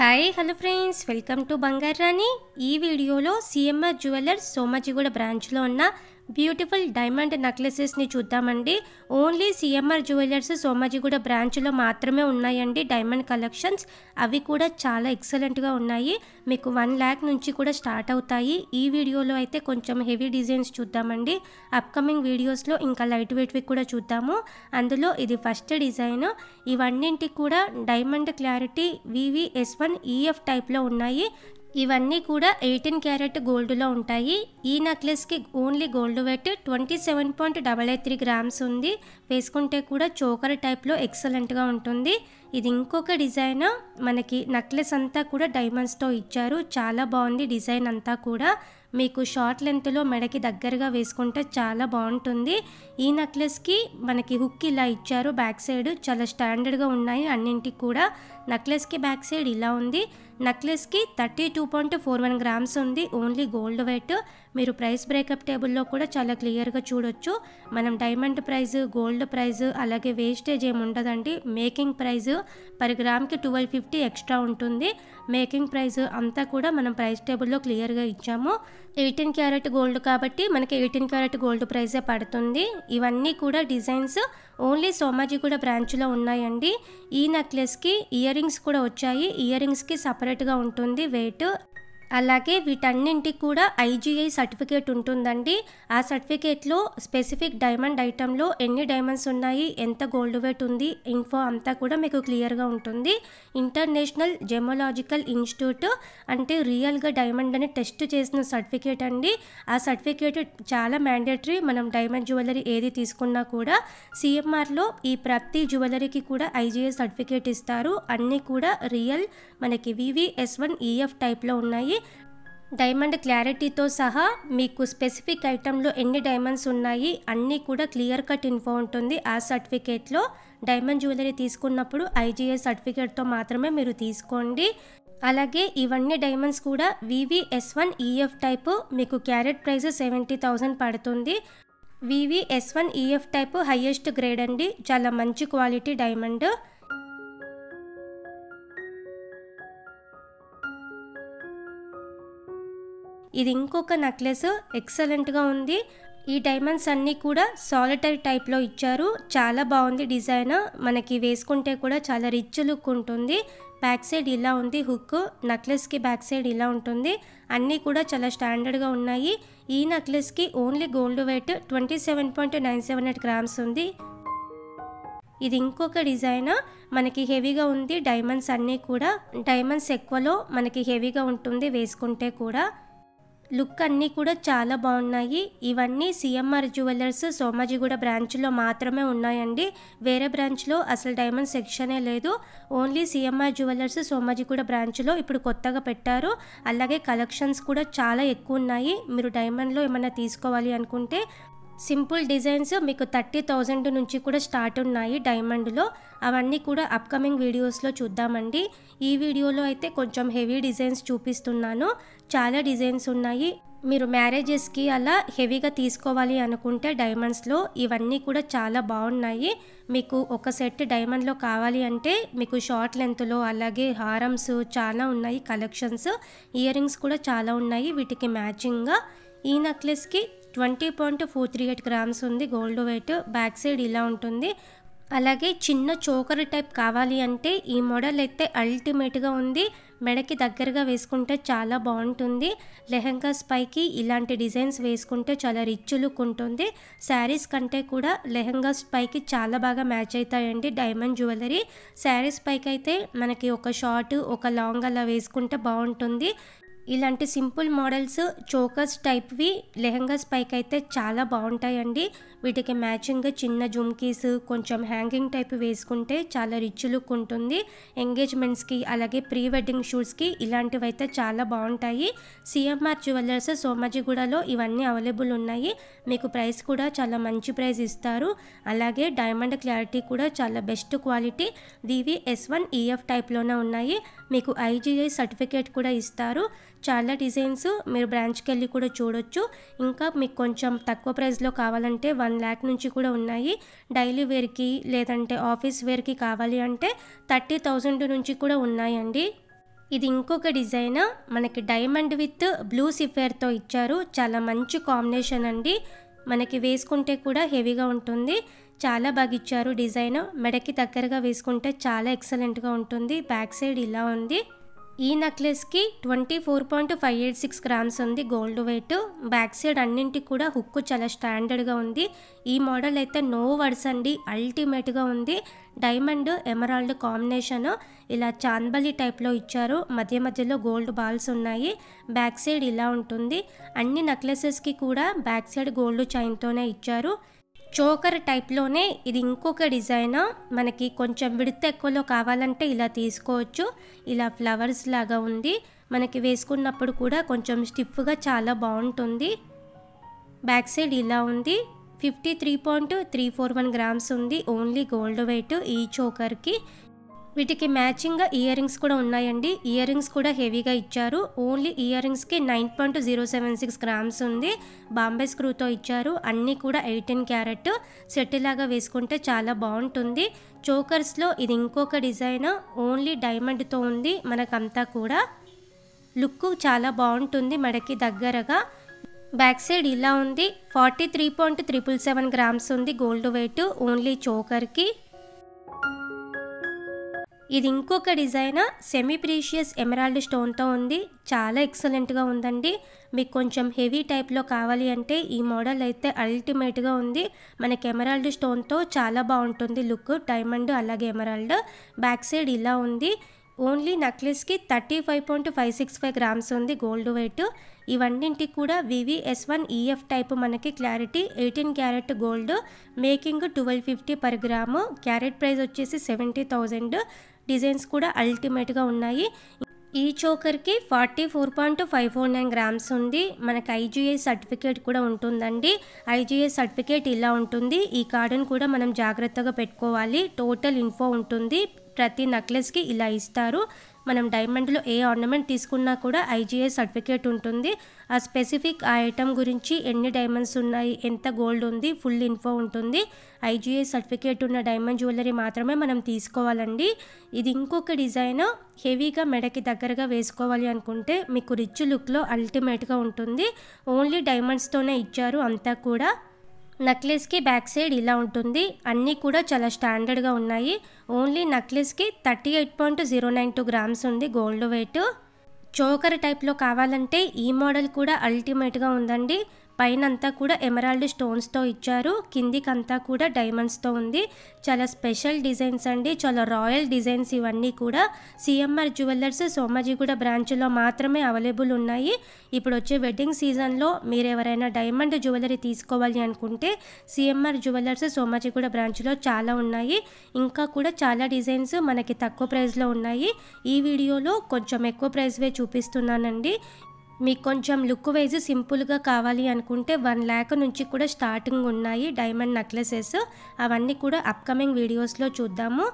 hi hello friends welcome to Bangaru Rani ఈ వీడియోలో CMR jewellers Somajiguda బ్రాంచ్లో ఉన్న బ్యూటిఫుల్ డైమండ్ నెక్లెసెస్ని చూద్దామండి ఓన్లీ సిఎంఆర్ జ్యువెలర్స్ సోమాజిగూడ బ్రాంచ్లో మాత్రమే ఉన్నాయండి డైమండ్ కలెక్షన్స్ అవి కూడా చాలా ఎక్సలెంట్గా ఉన్నాయి మీకు వన్ ల్యాక్ నుంచి కూడా స్టార్ట్ అవుతాయి ఈ వీడియోలో అయితే కొంచెం హెవీ డిజైన్స్ చూద్దామండి అప్కమింగ్ వీడియోస్లో ఇంకా లైట్ వెయిట్వి కూడా చూద్దాము అందులో ఇది ఫస్ట్ డిజైన్ ఇవన్నింటికి కూడా diamond clarity VVS one EF టైప్లో ఉన్నాయి ఇవన్నీ కూడా ఎయిటీన్ క్యారెట్ గోల్డ్లో ఉంటాయి ఈ నెక్లెస్కి only gold weight twenty seven point double eight three grams ఉంది వేసుకుంటే కూడా చోకర్ టైప్లో ఎక్సలెంట్గా ఉంటుంది ఇది ఇంకొక డిజైన్ మనకి నెక్లెస్ అంతా కూడా డైమండ్స్తో ఇచ్చారు చాలా బాగుంది డిజైన్ అంతా కూడా మీకు షార్ట్ లెంత్లో మెడకి దగ్గరగా వేసుకుంటే చాలా బాగుంటుంది ఈ నెక్లెస్కి మనకి హుక్ ఇలా ఇచ్చారు బ్యాక్ సైడ్ చాలా స్టాండర్డ్గా ఉన్నాయి అన్నింటికి కూడా నెక్లెస్కి బ్యాక్ సైడ్ ఇలా ఉంది నెక్లెస్కి thirty two point four one grams ఉంది ఓన్లీ గోల్డ్ వెయిట్ మీరు ప్రైస్ బ్రేకప్ టేబుల్లో కూడా చాలా క్లియర్గా చూడొచ్చు మనం డైమండ్ ప్రైస్ గోల్డ్ ప్రైస్ అలాగే వేస్టేజ్ ఏమి ఉండదండి మేకింగ్ ప్రైస్ పర్ గ్రామ్కి ట్వెల్వ్ ఫిఫ్టీ ఎక్స్ట్రా ఉంటుంది మేకింగ్ ప్రైస్ అంతా కూడా మనం ప్రైస్ టేబుల్లో క్లియర్గా ఇచ్చాము ఎయిటీన్ క్యారెట్ గోల్డ్ కాబట్టి మనకి ఎయిటీన్ క్యారెట్ గోల్డ్ ప్రైసే పడుతుంది ఇవన్నీ కూడా డిజైన్స్ ఓన్లీ సోమాజీ కూడా బ్రాంచ్లో ఉన్నాయండి ఈ నెక్లెస్కి ఇయర్ రింగ్స్ కూడా వచ్చాయి ఇయర్ రింగ్స్కి సపరేట్గా ఉంటుంది వెయిట్ అలాగే వీటన్నింటికి కూడా ఐజీఐ సర్టిఫికేట్ ఉంటుందండి ఆ సర్టిఫికేట్లో స్పెసిఫిక్ డైమండ్ ఐటెంలో ఎన్ని డైమండ్స్ ఉన్నాయి ఎంత గోల్డ్ వెయిట్ ఉంది ఇన్ఫో అంతా కూడా మీకు క్లియర్గా ఉంటుంది ఇంటర్నేషనల్ జెమోలాజికల్ ఇన్స్టిట్యూట్ అంటే రియల్గా డైమండ్ అని టెస్ట్ చేసిన సర్టిఫికేట్ అండి ఆ సర్టిఫికేట్ చాలా మ్యాండేటరీ మనం డైమండ్ జ్యువెలరీ ఏది తీసుకున్నా కూడా సిఎంఆర్లో ఈ ప్రతి జ్యువెలరీకి కూడా ఐజీఐ సర్టిఫికేట్ ఇస్తారు అన్నీ కూడా రియల్ మనకి వివిఎస్ వన్ ఈఎఫ్ టైప్లో ఉన్నాయి డైమండ్ క్లారిటీతో సహా మీకు స్పెసిఫిక్ ఐటెంలో ఎన్ని డైమండ్స్ ఉన్నాయి అన్నీ కూడా క్లియర్ కట్ ఇన్ఫో ఉంటుంది ఆ సర్టిఫికేట్లో డైమండ్ జ్యువెలరీ తీసుకున్నప్పుడు ఐజీఐ సర్టిఫికేట్తో మాత్రమే మీరు తీసుకోండి అలాగే ఇవన్నీ డైమండ్స్ కూడా వివిఎస్ వన్ ఈఎఫ్ టైపు మీకు క్యారెట్ ప్రైస్ సెవెంటీ థౌజండ్ పడుతుంది VVS one EF type highest grade అండి చాలా మంచి క్వాలిటీ డైమండ్ ఇది ఇంకొక నెక్లెస్ ఎక్సలెంట్గా ఉంది ఈ డైమండ్స్ అన్నీ కూడా సాలిటరీ టైప్లో ఇచ్చారు చాలా బాగుంది డిజైన్ మనకి వేసుకుంటే కూడా చాలా రిచ్ లుక్ ఉంటుంది బ్యాక్ సైడ్ ఇలా ఉంది హుక్ నెక్లెస్కి బ్యాక్ సైడ్ ఇలా ఉంటుంది అన్నీ కూడా చాలా స్టాండర్డ్గా ఉన్నాయి ఈ నెక్లెస్కి only gold weight twenty seven point nine seven eight grams ఉంది ఇది ఇంకొక డిజైన్ మనకి హెవీగా ఉంది డైమండ్స్ అన్నీ కూడా డైమండ్స్ ఎక్కువలో మనకి హెవీగా ఉంటుంది వేసుకుంటే కూడా లుక్ అన్నీ కూడా చాలా బాగున్నాయి ఇవన్నీ సిఎంఆర్ జ్యువెలర్స్ సోమాజిగూడ బ్రాంచ్లో మాత్రమే ఉన్నాయండి వేరే బ్రాంచ్లో అసలు డైమండ్ సెక్షనే లేదు ఓన్లీ సిఎంఆర్ జ్యువెలర్స్ సోమాజిగూడ బ్రాంచ్లో ఇప్పుడు కొత్తగా పెట్టారు అలాగే కలెక్షన్స్ కూడా చాలా ఎక్కువ ఉన్నాయి మీరు డైమండ్లో ఏమైనా తీసుకోవాలి అనుకుంటే సింపుల్ డిజైన్స్ మీకు థర్టీ థౌజండ్ నుంచి కూడా స్టార్ట్ ఉన్నాయి డైమండ్లో అవన్నీ కూడా అప్కమింగ్ వీడియోస్లో చూద్దామండి ఈ వీడియోలో అయితే కొంచెం హెవీ డిజైన్స్ చూపిస్తున్నాను చాలా డిజైన్స్ ఉన్నాయి మీరు మ్యారేజెస్కి అలా హెవీగా తీసుకోవాలి అనుకుంటే డైమండ్స్లో ఇవన్నీ కూడా చాలా బాగున్నాయి మీకు ఒక సెట్ డైమండ్లో కావాలి అంటే మీకు షార్ట్ లెంత్లో అలాగే హారమ్స్ చాలా ఉన్నాయి కలెక్షన్స్ ఇయర్ రింగ్స్ కూడా చాలా ఉన్నాయి వీటికి మ్యాచింగ్గా ఈ నెక్లెస్కి twenty point four three eight grams ఉంది గోల్డ్ వెయిట్ బ్యాక్ సైడ్ ఇలా ఉంటుంది అలాగే చిన్న చోకర్ టైప్ కావాలి అంటే ఈ మోడల్ అయితే అల్టిమేట్గా ఉంది మెడకి దగ్గరగా వేసుకుంటే చాలా బాగుంటుంది లెహంగాస్ పైకి ఇలాంటి డిజైన్స్ వేసుకుంటే చాలా రిచ్ లుక్ ఉంటుంది శారీస్ కంటే కూడా లెహంగాస్ పైకి చాలా బాగా మ్యాచ్ అవుతాయండి డైమండ్ జ్యువెలరీ శారీస్ పైకి అయితే మనకి ఒక షార్ట్ ఒక లాంగ్ అలా వేసుకుంటే బాగుంటుంది ఇలాంటి సింపుల్ మోడల్స్ చోకర్స్ టైప్వి లెహంగాస్ పైకి అయితే చాలా బాగుంటాయండి వీటికి మ్యాచింగ్ చిన్న జుమ్కీస్ కొంచెం హ్యాంగింగ్ టైప్ వేసుకుంటే చాలా రిచ్ లుక్ ఉంటుంది ఎంగేజ్మెంట్స్కి అలాగే ప్రీ వెడ్డింగ్ షూట్స్కి ఇలాంటివి అయితే చాలా బాగుంటాయి సిఎంఆర్ జ్యువెలర్స్ సోమాజిగూడలో ఇవన్నీ అవైలబుల్ ఉన్నాయి మీకు ప్రైస్ కూడా చాలా మంచి ప్రైస్ ఇస్తారు అలాగే డైమండ్ క్లారిటీ కూడా చాలా best quality VV S one EF టైప్లోనే ఉన్నాయి మీకు ఐజీఐ సర్టిఫికేట్ కూడా ఇస్తారు చాలా డిజైన్స్ మీరు బ్రాంచ్కి వెళ్ళి కూడా చూడొచ్చు ఇంకా మీకు కొంచెం తక్కువ ప్రైస్లో కావాలంటే వన్ ల్యాక్ నుంచి కూడా ఉన్నాయి డైలీ వేర్కి లేదంటే ఆఫీస్ వేర్కి కావాలి అంటే థర్టీ థౌజండ్ నుంచి కూడా ఉన్నాయండి ఇది ఇంకొక డిజైన్ మనకి డైమండ్ విత్ బ్లూ సిఫేర్తో ఇచ్చారు చాలా మంచి కాంబినేషన్ అండి మనకి వేసుకుంటే కూడా హెవీగా ఉంటుంది చాలా బాగా ఇచ్చారు డిజైన్ మెడకి దగ్గరగా వేసుకుంటే చాలా ఎక్సలెంట్గా ఉంటుంది బ్యాక్ సైడ్ ఇలా ఉంది ఈ నెక్లెస్కి twenty four point five eight six grams ఉంది గోల్డ్ వెయిట్ బ్యాక్ సైడ్ అన్నింటికి కూడా హుక్ చాలా స్టాండర్డ్గా ఉంది ఈ మోడల్ అయితే నో వర్డ్స్ అండి అల్టిమేట్గా ఉంది డైమండ్ ఎమరాల్డ్ కాంబినేషన్ ఇలా చాందబలి టైప్లో ఇచ్చారు మధ్య మధ్యలో గోల్డ్ బాల్స్ ఉన్నాయి బ్యాక్ సైడ్ ఇలా ఉంటుంది అన్ని నెక్లెసెస్కి కూడా బ్యాక్ సైడ్ గోల్డ్ చైన్తోనే ఇచ్చారు చోకర్ టైప్లోనే ఇది ఇంకొక డిజైన్ మనకి కొంచెం విడత ఎక్కువలో కావాలంటే ఇలా తీసుకోవచ్చు ఇలా ఫ్లవర్స్ లాగా ఉంది మనకి వేసుకున్నప్పుడు కూడా కొంచెం స్టిఫ్గా చాలా బాగుంటుంది బ్యాక్ సైడ్ ఇలా ఉంది fifty three point three four one grams ఉంది ఓన్లీ గోల్డ్ వెయిట్ ఈ చోకర్కి వీటికి మ్యాచింగ్గా ఇయర్ రింగ్స్ కూడా ఉన్నాయండి ఇయర్ రింగ్స్ కూడా హెవీగా ఇచ్చారు ఓన్లీ ఇయర్ రింగ్స్కి nine point zero seven six grams ఉంది బాంబే స్క్రూతో ఇచ్చారు అన్నీ కూడా ఎయిటీన్ క్యారెట్ సెట్ లాగా వేసుకుంటే చాలా బాగుంటుంది చోకర్స్లో ఇది ఇంకొక డిజైన్ ఓన్లీ డైమండ్తో ఉంది మనకంతా కూడా లుక్ చాలా బాగుంటుంది మెడకి దగ్గరగా బ్యాక్ సైడ్ ఇలా ఉంది forty three point triple seven grams ఉంది గోల్డ్ వెయిట్ ఓన్లీ చోకర్కి ఇది ఇంకొక డిజైన్ సెమీ ప్రీషియస్ ఎమరాల్డ్ స్టోన్తో ఉంది చాలా ఎక్సలెంట్గా ఉందండి మీకు కొంచెం హెవీ టైప్లో కావాలి అంటే ఈ మోడల్ అయితే అల్టిమేట్గా ఉంది మనకి ఎమరాల్డ్ స్టోన్తో చాలా బాగుంటుంది లుక్ డైమండ్ అలాగే ఎమరాల్డ్ బ్యాక్ సైడ్ ఇలా ఉంది ఓన్లీ నెక్లెస్కి thirty five point five six five grams ఉంది గోల్డ్ వెయిట్ ఇవన్నింటికి కూడా వివిఎస్ వన్ ఈఎఫ్ టైప్ మనకి clarity eighteen carat gold making twelve fifty per gram carat price వచ్చేసి సెవెంటీ థౌజండ్ డిజైన్స్ కూడా అల్టిమేట్గా ఉన్నాయి ఈ చోకర్కి forty four point five four nine grams ఉంది మనకి ఐజీఐ సర్టిఫికేట్ కూడా ఉంటుందండి ఐజీఐ సర్టిఫికేట్ ఇలా ఉంటుంది ఈ కార్డును కూడా మనం జాగ్రత్తగా పెట్టుకోవాలి టోటల్ ఇన్ఫో ఉంటుంది ప్రతి నెక్లెస్కి ఇలా ఇస్తారు మనం డైమండ్లో ఏ ఆర్నమెంట్ తీసుకున్నా కూడా ఐజీఐ సర్టిఫికేట్ ఉంటుంది ఆ స్పెసిఫిక్ ఆ ఐటమ్ గురించి ఎన్ని డైమండ్స్ ఉన్నాయి ఎంత గోల్డ్ ఉంది ఫుల్ ఇన్ఫో ఉంటుంది ఐజీఐ సర్టిఫికేట్ ఉన్న డైమండ్ జ్యువెలరీ మాత్రమే మనం తీసుకోవాలండి ఇది ఇంకొక డిజైన్ హెవీగా మెడకి దగ్గరగా వేసుకోవాలి అనుకుంటే మీకు రిచ్ లుక్లో అల్టిమేట్గా ఉంటుంది ఓన్లీ డైమండ్స్తోనే ఇచ్చారు అంతా కూడా నెక్లెస్కి బ్యాక్ సైడ్ ఇలా ఉంటుంది అన్నీ కూడా చాలా స్టాండర్డ్గా ఉన్నాయి ఓన్లీ నెక్లెస్కి thirty eight point zero nine two grams ఉంది గోల్డ్ వెయిట్ చోకర్ టైప్లో కావాలంటే ఈ మోడల్ కూడా అల్టిమేట్గా ఉందండి పైన అంతా కూడా ఎమరాల్డ్ స్టోన్స్తో ఇచ్చారు కిందికంతా కూడా డైమండ్స్తో ఉంది చాలా స్పెషల్ డిజైన్స్ అండి చాలా రాయల్ డిజైన్స్ ఇవన్నీ కూడా సిఎంఆర్ జ్యువెలర్స్ సోమాజిగూడ బ్రాంచ్లో మాత్రమే అవైలబుల్ ఉన్నాయి ఇప్పుడు వచ్చే వెడ్డింగ్ సీజన్లో మీరు ఎవరైనా డైమండ్ జ్యువెలరీ తీసుకోవాలి అనుకుంటే సిఎంఆర్ జ్యువెలర్స్ సోమాజిగూడ బ్రాంచ్లో చాలా ఉన్నాయి ఇంకా కూడా చాలా డిజైన్స్ మనకి తక్కువ ప్రైస్లో ఉన్నాయి ఈ వీడియోలో కొంచెం ఎక్కువ ప్రైస్వే చూపిస్తున్నానండి మీకు కొంచెం లుక్ వైజ్ సింపుల్గా కావాలి అనుకుంటే వన్ ల్యాక్ నుంచి కూడా స్టార్టింగ్ ఉన్నాయి డైమండ్ నెక్లెసెస్ అవన్నీ కూడా అప్కమింగ్ వీడియోస్లో చూద్దాము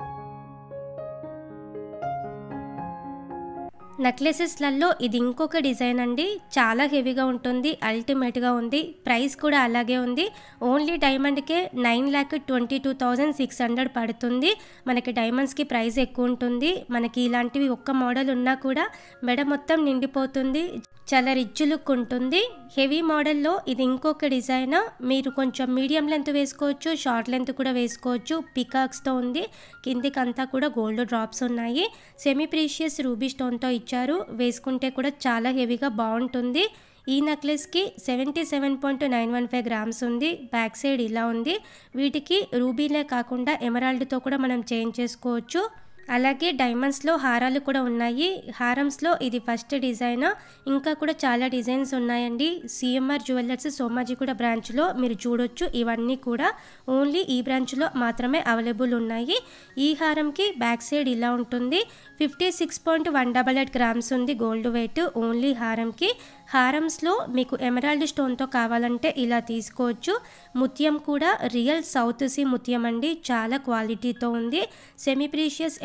నెక్లెసెస్లలో ఇది ఇంకొక డిజైన్ అండి చాలా హెవీగా ఉంటుంది అల్టిమేట్గా ఉంది ప్రైస్ కూడా అలాగే ఉంది ఓన్లీ డైమండ్కే nine lakh twenty two thousand six hundred పడుతుంది మనకి డైమండ్స్కి ప్రైస్ ఎక్కువ ఉంటుంది మనకి ఇలాంటివి ఒక్క మోడల్ ఉన్నా కూడా మెడ మొత్తం నిండిపోతుంది చాలా రిచ్ లుక్ ఉంటుంది హెవీ మోడల్లో ఇది ఇంకొక డిజైన్ మీరు కొంచెం మీడియం లెంత్ వేసుకోవచ్చు షార్ట్ లెంత్ కూడా వేసుకోవచ్చు పికాక్స్తో ఉంది కిందికి అంతా కూడా గోల్డ్ డ్రాప్స్ ఉన్నాయి సెమీ ప్రీషియస్ రూబీ స్టోన్తో ఇచ్చారు వేసుకుంటే కూడా చాలా హెవీగా బాగుంటుంది ఈ నెక్లెస్కి seventy seven point nine one five grams ఉంది బ్యాక్ సైడ్ ఇలా ఉంది వీటికి రూబీలే కాకుండా ఎమరాల్డ్తో కూడా మనం చేంజ్ చేసుకోవచ్చు అలాగే డైమండ్స్లో హారాలు కూడా ఉన్నాయి హారమ్స్లో ఇది ఫస్ట్ డిజైన్ ఇంకా కూడా చాలా డిజైన్స్ ఉన్నాయండి సిఎంఆర్ జ్యువెలర్స్ సోమాజిగూడ బ్రాంచ్లో మీరు చూడొచ్చు ఇవన్నీ కూడా ఓన్లీ ఈ బ్రాంచ్లో మాత్రమే అవైలబుల్ ఉన్నాయి ఈ హారంకి బ్యాక్ సైడ్ ఇలా ఉంటుంది fifty six point one double eight grams ఉంది గోల్డ్ వెయిట్ ఓన్లీ హారంకి హారమ్స్లో మీకు ఎమరాల్డ్ స్టోన్తో కావాలంటే ఇలా తీసుకోవచ్చు ముత్యం కూడా రియల్ సౌత్ సీ ముత్యం అండి చాలా క్వాలిటీతో ఉంది సెమీ ప్రీషియస్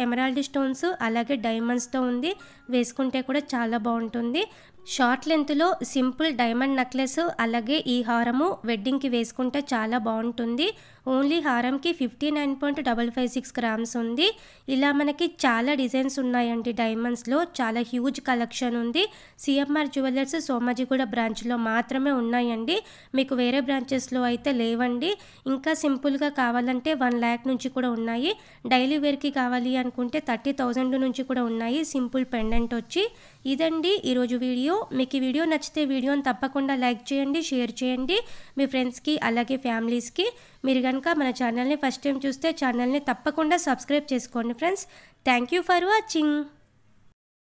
ఎమరాల్డ్ స్టోన్స్ అలాగే డైమండ్స్తో ఉంది వేసుకుంటే కూడా చాలా బాగుంటుంది షార్ట్ లెంత్లో సింపుల్ డైమండ్ నెక్లెస్ అలాగే ఈ హారము వెడ్డింగ్కి వేసుకుంటే చాలా బాగుంటుంది ఓన్లీ హారంకి fifty nine point double five six grams ఉంది ఇలా మనకి చాలా డిజైన్స్ ఉన్నాయండి డైమండ్స్లో చాలా హ్యూజ్ కలెక్షన్ ఉంది సిఎంఆర్ జ్యువెలర్స్ సోమాజిగూడ బ్రాంచ్లో మాత్రమే ఉన్నాయండి మీకు వేరే బ్రాంచెస్లో అయితే లేవండి ఇంకా సింపుల్గా కావాలంటే వన్ ల్యాక్ నుంచి కూడా ఉన్నాయి డైలీ వేర్కి కావాలి అనుకుంటే థర్టీ థౌజండ్ నుంచి కూడా ఉన్నాయి సింపుల్ పెండెంట్ వచ్చి ఇదండి ఈరోజు వీడియో మీకు ఈ వీడియో నచ్చితే వీడియోని తప్పకుండా లైక్ చేయండి షేర్ చేయండి మీ ఫ్రెండ్స్కి అలాగే ఫ్యామిలీస్కి మీరు కనుక మన ఛానల్ని ఫస్ట్ టైం చూస్తే ఛానల్ని తప్పకుండా సబ్స్క్రైబ్ చేసుకోండి friends thank you for watching